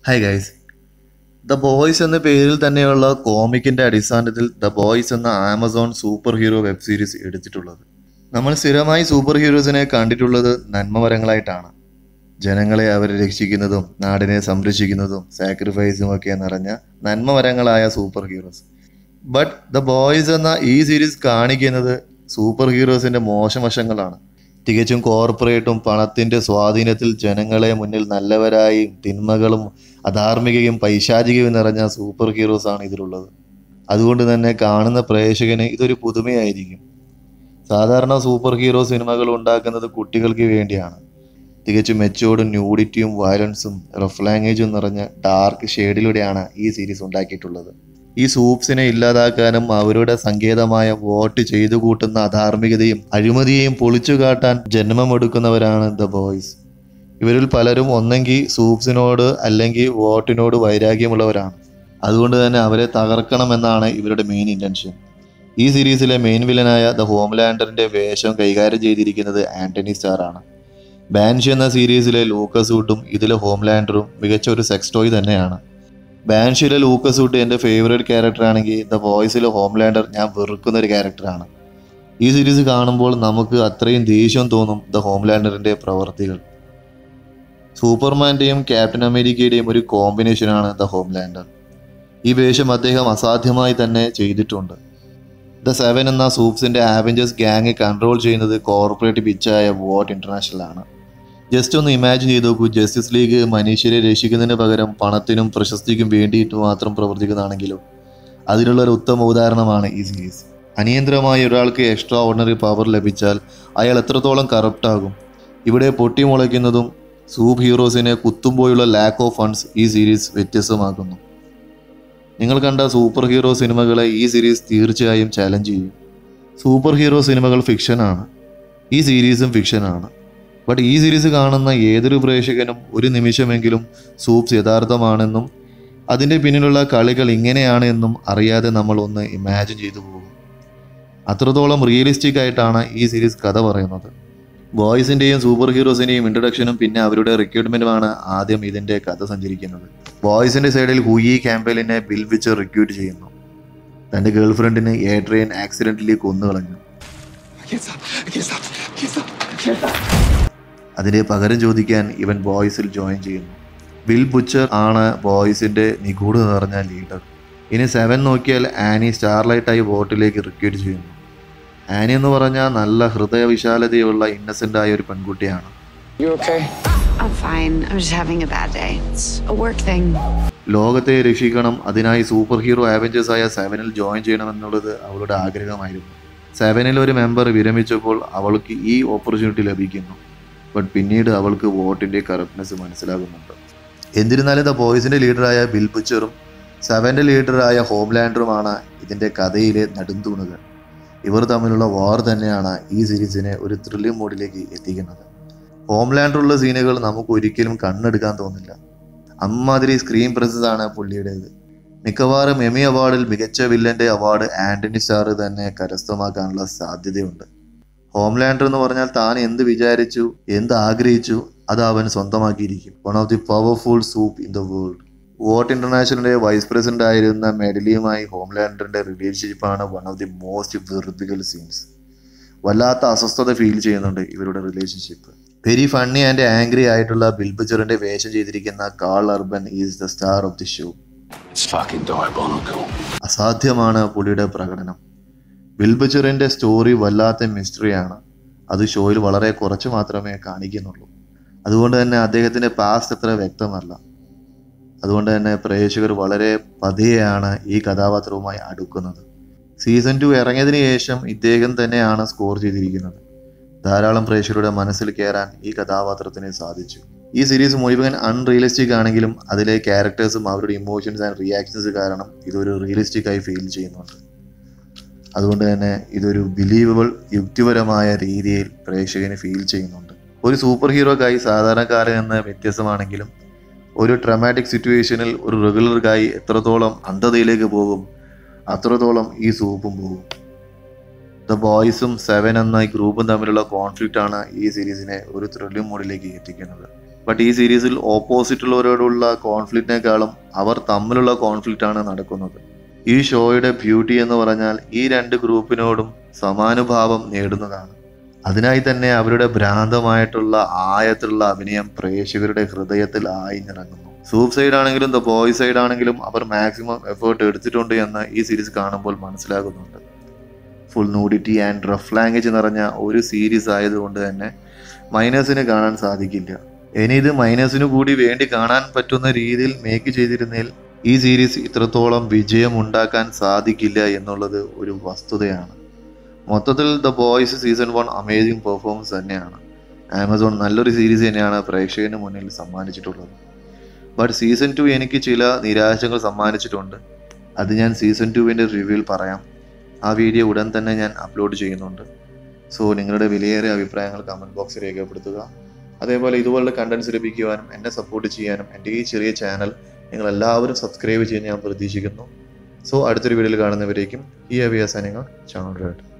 Hi guys the boys എന്ന പേരിൽ തന്നെയുള്ള കോമിക്കിന്റെ അടിസ്ഥാനത്തിൽ ദ ബോയ്സ് എന്ന Amazon super hero web series എടുത്തിട്ടുള്ളത് നമ്മൾ സ്ഥിരമായി സൂപ്പർ ഹീറോസിനെ കണ്ടിട്ടുള്ളത് നന്മമരങ്ങളായിട്ടാണ് ജനങ്ങളെ അവരെ രക്ഷിക്കുന്നതും നാടിനെ സംരക്ഷിക്കുന്നതും സാക്രിഫൈസും ഒക്കെ നിറഞ്ഞ നന്മമരങ്ങളായ super heroes but the boys എന്ന ഈ സീരീസ് കാണിക്കുന്നത് സൂപ്പർ ഹീറോസിന്റെ മോശം വശങ്ങളാണ് തികച്ചും കോർപ്പറേറ്റും പണത്തിന്റെ സ്വാധീനത്തിൽ ജനങ്ങളെ മുന്നിൽ നല്ലവരായും തിന്മകളും അധാർമികയും പൈശാചികയും നിറഞ്ഞ സൂപ്പർ ഹീറോസ് ആണ് ഇതിലുള്ളത് അതുകൊണ്ട് തന്നെ കാണുന്ന പ്രേക്ഷകന് ഇതൊരു പുതുമയായിരിക്കും സാധാരണ സൂപ്പർ ഹീറോ സിനിമകൾ ഉണ്ടാക്കുന്നത് കുട്ടികൾക്ക് വേണ്ടിയാണ് തികച്ചും മെച്ചോർഡും ന്യൂഡിറ്റിയും വയലൻസും റഫ് ലാംഗ്വേജും നിറഞ്ഞ ഡാർക്ക് ഷെയ്ഡിലൂടെയാണ് ഈ സീരീസ് ഉണ്ടാക്കിയിട്ടുള്ളത് ഈ സൂപ്സിനെ ഇല്ലാതാക്കാനും അവരുടെ സങ്കേതമായ വോട്ട് ചെയ്തു കൂട്ടുന്ന അധാർമികതയും അഴിമതിയെയും പൊളിച്ചു കാട്ടാൻ ജന്മമെടുക്കുന്നവരാണ് ദ ബോയ്സ് ഇവരിൽ പലരും ഒന്നെങ്കിൽ സൂപ്സിനോട് അല്ലെങ്കിൽ വോട്ടിനോട് വൈരാഗ്യമുള്ളവരാണ് അതുകൊണ്ട് തന്നെ അവരെ തകർക്കണമെന്നാണ് ഇവരുടെ മെയിൻ ഇൻറ്റൻഷൻ ഈ സീരീസിലെ മെയിൻ വില്ലനായ ദ ഹോംലാൻഡറിന്റെ വേഷം കൈകാര്യം ചെയ്തിരിക്കുന്നത് ആന്റണി സ്റ്റാർ ആണ് ബാൻഷി എന്ന സീരീസിലെ ലൂക്കസ് വുഡും ഇതിലെ ഹോംലാൻഡറും മികച്ച ഒരു സെക്സ് ടോയ് തന്നെയാണ് ബാൻഷിയിലെ ലൂക്കസ് വുഡ് എൻ്റെ ഫേവറേറ്റ് ക്യാരക്ടർ ആണെങ്കിൽ ദ വോയിസിലെ ഹോംലാൻഡർ ഞാൻ വെറുക്കുന്ന ഒരു ക്യാരക്ടറാണ് ഈ സീരീസ് കാണുമ്പോൾ നമുക്ക് അത്രയും ദേഷ്യം തോന്നും ദ ഹോംലാൻഡറിൻ്റെ പ്രവർത്തികൾ സൂപ്പർമാൻ്റെയും ക്യാപ്റ്റൻ അമേരിക്കയുടെയും ഒരു കോമ്പിനേഷനാണ് ദ ഹോംലാൻഡർ ഈ വേഷം അദ്ദേഹം അസാധ്യമായി തന്നെ ചെയ്തിട്ടുണ്ട് ദ സെവൻ എന്ന സൂപ്സിൻ്റെ ആവഞ്ചേഴ്സ് ഗ്യാങ് കൺട്രോൾ ചെയ്യുന്നത് കോർപ്പറേറ്റ് പിച്ചായ വോട്ട് ഇൻ്റർനാഷണൽ ആണ് ജസ്റ്റ് ഒന്ന് ഇമാജിൻ ചെയ്ത് നോക്കൂ ജസ്റ്റിസ് ലീഗ് മനുഷ്യരെ രക്ഷിക്കുന്നതിന് പകരം പണത്തിനും പ്രശസ്തിക്കും വേണ്ടിയിട്ട് മാത്രം പ്രവർത്തിക്കുന്നതാണെങ്കിലും അതിനുള്ള ഒരു ഉത്തമ ഉദാഹരണമാണ് ഈ സീരീസ് അനിയന്ത്രമായി ഒരാൾക്ക് എക്സ്ട്രാ ഓർഡിനറി പവർ ലഭിച്ചാൽ അയാൾ എത്രത്തോളം കറപ്റ്റ് ആകും ഇവിടെ പൊട്ടിമുളയ്ക്കുന്നതും സൂപ്പ് ഹീറോസിനെ കുത്തുമ്പോഴുള്ള ലാക്ക് ഓഫ് ഫണ്ട്സ് ഈ സീരീസ് വ്യത്യസ്തമാക്കുന്നു നിങ്ങൾ കണ്ട സൂപ്പർ ഹീറോ സിനിമകളെ ഈ സീരീസ് തീർച്ചയായും ചാലഞ്ച് ചെയ്യും സൂപ്പർ ഹീറോ സിനിമകൾ ഫിക്ഷനാണ് ഈ സീരീസും ഫിക്ഷനാണ് ബട്ട് ഈ സീരീസ് കാണുന്ന ഏതൊരു പ്രേക്ഷകനും ഒരു നിമിഷമെങ്കിലും സൂപ്സ് യഥാർത്ഥമാണെന്നും അതിൻ്റെ പിന്നിലുള്ള കളികൾ ഇങ്ങനെയാണ് എന്നും അറിയാതെ നമ്മൾ ഒന്ന് ഇമാജിൻ ചെയ്തു പോകും അത്രത്തോളം റിയലിസ്റ്റിക് ആയിട്ടാണ് ഈ സീരീസ് കഥ പറയുന്നത് ബോയ്സിൻ്റെയും സൂപ്പർ ഹീറോസിൻ്റെയും ഇൻട്രഡക്ഷനും പിന്നെ അവരുടെ റിക്രൂട്ട്മെൻറ്റുമാണ് ആദ്യം ഇതിൻ്റെ കഥ സഞ്ചരിക്കുന്നത് ബോയ്സിൻ്റെ സൈഡിൽ ഹുയി ക്യാമ്പലിനെ ബിൽ വെച്ച് റിക്രൂട്ട് ചെയ്യുന്നു തൻ്റെ ഗേൾ ഫ്രണ്ടിനെ എയർ ട്രെയിൻ ആക്സിഡൻ്റലി കൊന്നുകളഞ്ഞു I can't stop. I can't stop. I can't stop. I can't stop. അതിന് പകരം ചോദിക്കാൻ ഇവൻ ബോയ്സിൽ ജോയിൻ ചെയ്യുന്നു ബിൽ ബുച്ചർ ആണ് ബോയ്സിന്റെ നിഗൂഢ നിറഞ്ഞ ലീഡർ ഇനി സെവൻ നോക്കിയാൽ ആനി സ്റ്റാർലൈറ്റായി വോട്ടിലേക്ക് റിക്രൂട്ട് ചെയ്യുന്നു ആനി എന്ന് പറഞ്ഞാൽ നല്ല ഹൃദയവിശാലതയുള്ള ഇന്നസെൻ്റ് ആയ ഒരു പെൺകുട്ടിയാണ് You okay? I'm fine. I'm just having a bad day. It's a work thing. ലോകത്തെ രക്ഷിക്കണം അതിനായി സൂപ്പർ ഹീറോ ആവഞ്ചേഴ്സ് ആയ സെവനിൽ ജോയിൻ ചെയ്യണമെന്നുള്ളത് അവളുടെ ആഗ്രഹമായിരുന്നു സെവനിൽ ഒരു മെമ്പർ വിരമിച്ചപ്പോൾ അവൾക്ക് ഈ ഓപ്പർച്യൂണിറ്റി ലഭിക്കുന്നു ബട്ട് പിന്നീട് അവൾക്ക് വോട്ടിൻ്റെ കറപ്റ്റ്നെസ് മനസ്സിലാകുന്നുണ്ട് എന്നിരുന്നാലും ദ ബോയ്സിൻ്റെ ലീഡറായ ബിൽ ബുച്ചറും സെവൻ്റെ ലീഡറായ ഹോംലാൻഡറുമാണ് ഇതിൻ്റെ കഥയിലെ നെടുന്തൂണുകൾ ഇവർ തമ്മിലുള്ള വാർ തന്നെയാണ് ഈ സീരീസിനെ ഒരു ത്രില്ലിംഗ് മോഡിലേക്ക് എത്തിക്കുന്നത് ഹോംലാൻഡറുള്ള സീനുകൾ നമുക്ക് ഒരിക്കലും കണ്ണെടുക്കാൻ തോന്നില്ല അമ്മാതിരി സ്ക്രീൻ പ്രസൻസ് ആണ് പുള്ളിയുടേത് മിക്കവാറും എമി അവാർഡിൽ മികച്ച വില്ലന്റെ അവാർഡ് ആന്റണി സ്റ്റാർ തന്നെ കരസ്ഥമാക്കാനുള്ള സാധ്യതയുണ്ട് ഹോംലാൻഡർ എന്ന് പറഞ്ഞാൽ താൻ എന്ത് വിചാരിച്ചു എന്ത് ആഗ്രഹിച്ചു അത് അവൻ സ്വന്തമാക്കിയിരിക്കും one of the powerful supe in the world Vought ഇന്റർനാഷണലിന്റെ വൈസ് പ്രസിഡന്റ് ആയിരുന്ന മെഡലിയുമായി ഹോംലാൻഡറിന്റെ റിലേഷൻഷിപ്പാണ് വൺ ഓഫ് ദി മോസ്റ്റ് വെറുപ്പിക്കൽ സീൻസ് വല്ലാത്ത അസ്വസ്ഥത ഫീൽ ചെയ്യുന്നുണ്ട് ഇവരുടെ relationship very funny and angry ആയിട്ടുള്ള ബിൽബച്ചറിന്റെ വേഷം ചെയ്തിരിക്കുന്ന Karl Urban is the star of the show It's fucking diabolical. അസാധ്യമാണ് പുള്ളിയുടെ പ്രകടനം ബിൽബച്ചറിന്റെ സ്റ്റോറി വല്ലാത്ത മിസ്റ്ററിയാണ് അത് ഷോയിൽ വളരെ കുറച്ച് മാത്രമേ കാണിക്കുന്നുള്ളൂ അതുകൊണ്ട് തന്നെ അദ്ദേഹത്തിന്റെ പാസ്റ്റ് അത്ര വ്യക്തമല്ല അതുകൊണ്ട് തന്നെ പ്രേക്ഷകർ വളരെ പതിയെയാണ് ഈ കഥാപാത്രവുമായി അടുക്കുന്നത് സീസൺ ടു ഇറങ്ങിയതിന് ശേഷം ഇദ്ദേഹം തന്നെയാണ് സ്കോർ ചെയ്തിരിക്കുന്നത് ധാരാളം പ്രേക്ഷകരുടെ മനസ്സിൽ കയറാൻ ഈ കഥാപാത്രത്തിന് സാധിച്ചു ഈ സീരീസ് മുഴുവൻ അൺറിയലിസ്റ്റിക് ആണെങ്കിലും അതിലെ ക്യാരക്ടേഴ്സും അവരുടെ ഇമോഷൻസ് ആൻഡ് റിയാക്ഷൻസ് കാരണം ഇതൊരു റിയലിസ്റ്റിക് ആയി ഫീൽ ചെയ്യുന്നുണ്ട് അതുകൊണ്ട് തന്നെ ഇതൊരു ബിലീവബിൾ യുക്തിപരമായ രീതിയിൽ പ്രേക്ഷകന് ഫീൽ ചെയ്യുന്നുണ്ട് ഒരു സൂപ്പർ ഹീറോക്കായി സാധാരണക്കാരൻ എന്ന് വ്യത്യസ്തമാണെങ്കിലും ഒരു ട്രമാറ്റിക് സിറ്റുവേഷനിൽ ഒരു റെഗുലർ ഗായി എത്രത്തോളം അന്ധതയിലേക്ക് പോകും അത്രത്തോളം ഈ സൂപ്പും പോകും ദ ബോയ്സും സെവൻ എന്ന ഈ ഗ്രൂപ്പും തമ്മിലുള്ള കോൺഫ്ലിക്റ്റ് ആണ് ഈ സീരീസിനെ ഒരു ത്രില്ലിംഗ് മോഡിലേക്ക് എത്തിക്കുന്നത് ബട്ട് ഈ സീരീസിൽ ഓപ്പോസിറ്റുള്ളവരോടുള്ള കോൺഫ്ലിക്റ്റിനേക്കാളും അവർ തമ്മിലുള്ള കോൺഫ്ലിക്റ്റ് ആണ് നടക്കുന്നത് ഈ ഷോയുടെ ബ്യൂട്ടി എന്ന് പറഞ്ഞാൽ ഈ രണ്ട് ഗ്രൂപ്പിനോടും സമാനുഭാവം നേടുന്നതാണ് അതിനായി തന്നെ അവരുടെ ഭ്രാന്തമായിട്ടുള്ള ആയത്തിലുള്ള അഭിനയം പ്രേക്ഷകരുടെ ഹൃദയത്തിൽ ആയിഞ്ഞിറങ്ങുന്നു സൂപ്പ് സൈഡ് ആണെങ്കിലും ദ ബോയ് സൈഡ് ആണെങ്കിലും അവർ മാക്സിമം എഫേർട്ട് എടുത്തിട്ടുണ്ട് എന്ന് ഈ സീരീസ് കാണുമ്പോൾ മനസ്സിലാകുന്നുണ്ട് full nudity and rough language നിറഞ്ഞ ഒരു സീരീസ് ആയതുകൊണ്ട് തന്നെ മൈനസിന് കാണാൻ സാധിക്കില്ല ഇനി ഇത് മൈനസിന് കൂടി വേണ്ടി കാണാൻ പറ്റുന്ന രീതിയിൽ മേക്ക് ചെയ്തിരുന്നതിൽ ഈ സീരീസ് ഇത്രത്തോളം വിജയം ഉണ്ടാക്കാൻ സാധിക്കില്ല എന്നുള്ളത് ഒരു വസ്തുതയാണ് മൊത്തത്തിൽ the boys season one amazing performance തന്നെയാണ് ആമസോൺ നല്ലൊരു സീരീസ് തന്നെയാണ് പ്രേക്ഷകന് മുന്നിൽ സമ്മാനിച്ചിട്ടുള്ളത് ബട്ട് സീസൺ ടു എനിക്ക് ചില നിരാശകൾ സമ്മാനിച്ചിട്ടുണ്ട് അത് ഞാൻ സീസൺ ടുവിൻ്റെ റിവ്യൂവിൽ പറയാം ആ വീഡിയോ ഉടൻ തന്നെ ഞാൻ അപ്ലോഡ് ചെയ്യുന്നുണ്ട് സോ നിങ്ങളുടെ വിലയേറിയ അഭിപ്രായങ്ങൾ കമൻറ്റ് ബോക്സിൽ രേഖപ്പെടുത്തുക അതേപോലെ ഇതുപോലുള്ള കണ്ടൻസ് ലഭിക്കുവാനും എന്നെ സപ്പോർട്ട് ചെയ്യാനും എൻ്റെ ഈ ചെറിയ ചാനൽ നിങ്ങൾ എല്ലാവരും സബ്സ്ക്രൈബ് ചെയ്യാൻ ഞാൻ പ്രതീക്ഷിക്കുന്നു സോ അടുത്തൊരു വീഡിയോയിൽ കാണുന്നവരേക്കും ഈ അവിയാസനങ്ങൾ ചാനൽ റെഡ്